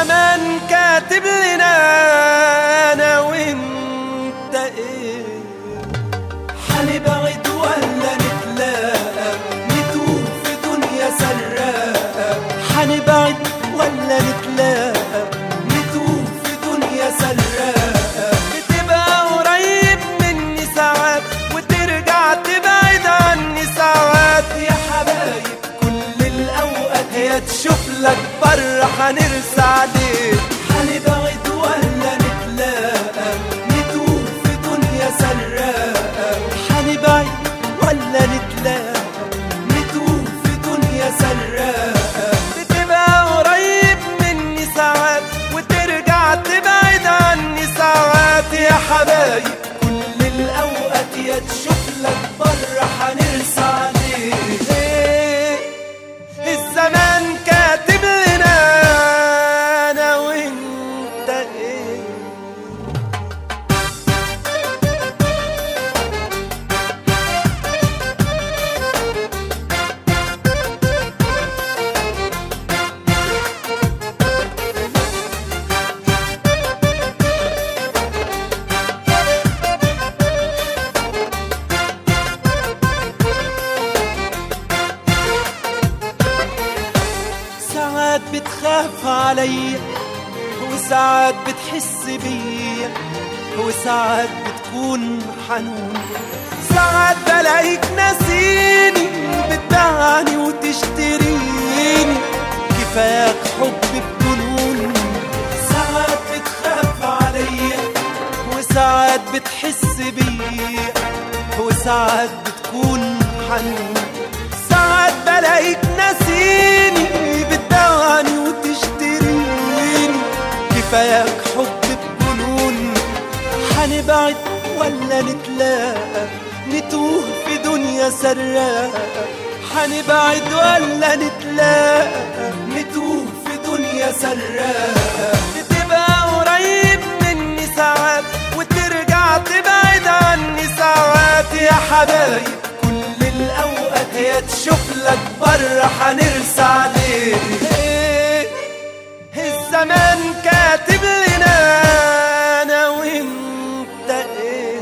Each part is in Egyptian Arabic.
الزمان كاتب لنا انا وانت ايه حنبعد ولا نتلاقى نتوه في دنيا سراقة حنبعد ولا نتلاقى نتوه في دنيا سراقة بتبقى قريب مني ساعات وترجع تبعد عني ساعات يا حبايب كل الأوقات يا تشوف لك بره هنرسى عليك حنبعد ولا نتلاقى نتوه في دنيا سراقة حنبعد ولا نتلاقى نتوه في دنيا سراقة بتبقى قريب مني ساعات وترجع تبعد عني ساعات يا حبايب كل الأوقات يا تشوف لك بره هنرسى عليك إيه الزمان كاتب لنا انا وانت ايه ساعات بتخاف عليا وساعات بتحس بيا وساعات بتكون حنون ساعات بلاقيك ناسيني بتبيعني وتشتريني كفاك حب بجنون ساعات بتخاف عليا وساعات بتحس بيا وساعات بتكون حنون ساعات بلاقيك ناسيني بتدواني وتشتريني كفاياك حب بجنون حنبعد ولا نتلاقى نتوه في دنيا سراقة حنبعد ولا نتلاقى نتوه في دنيا سراقة بتبقى قريب مني ساعات وترجع تبعد عني ساعات يا حبايب كل الأوقات يا تشوف لك بره هنرسى عليك إيه الزمان كاتب لنا انا وانت ايه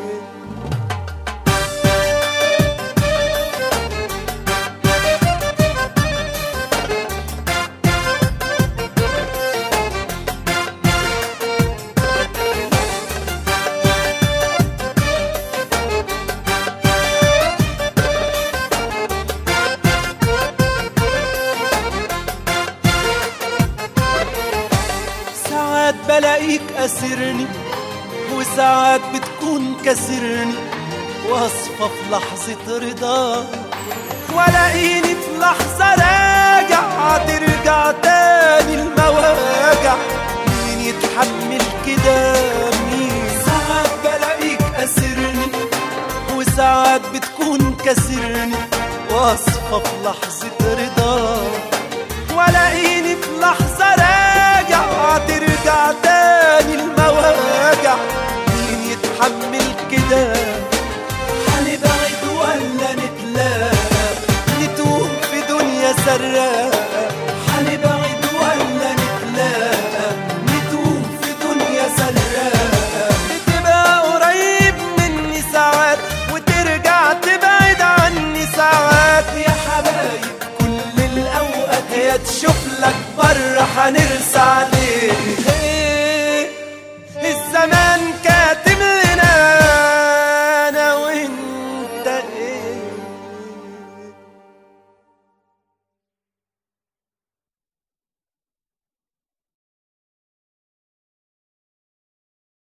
ساعات بلاقيك أسرني وساعات بتكون كسرني واصفى في لحظة رضا ولاقيني في لحظة راجع ترجع تاني المواجع مين يتحمل كده مين ساعات بلاقيك أسرني وساعات بتكون كسرني واصفى في لحظة رضا ولاقيني في لحظة راجع ترجع تاني المواجع مين يتحمل كده حنبعد ولا نتلاقى نتوه في دنيا سراقة حنبعد ولا نتلاقى نتوه في دنيا سراقة بتبقى قريب مني ساعات وترجع تبعد عني ساعات يا حبايب كل الأوقات يا تشوف لك بره هنرسى عليك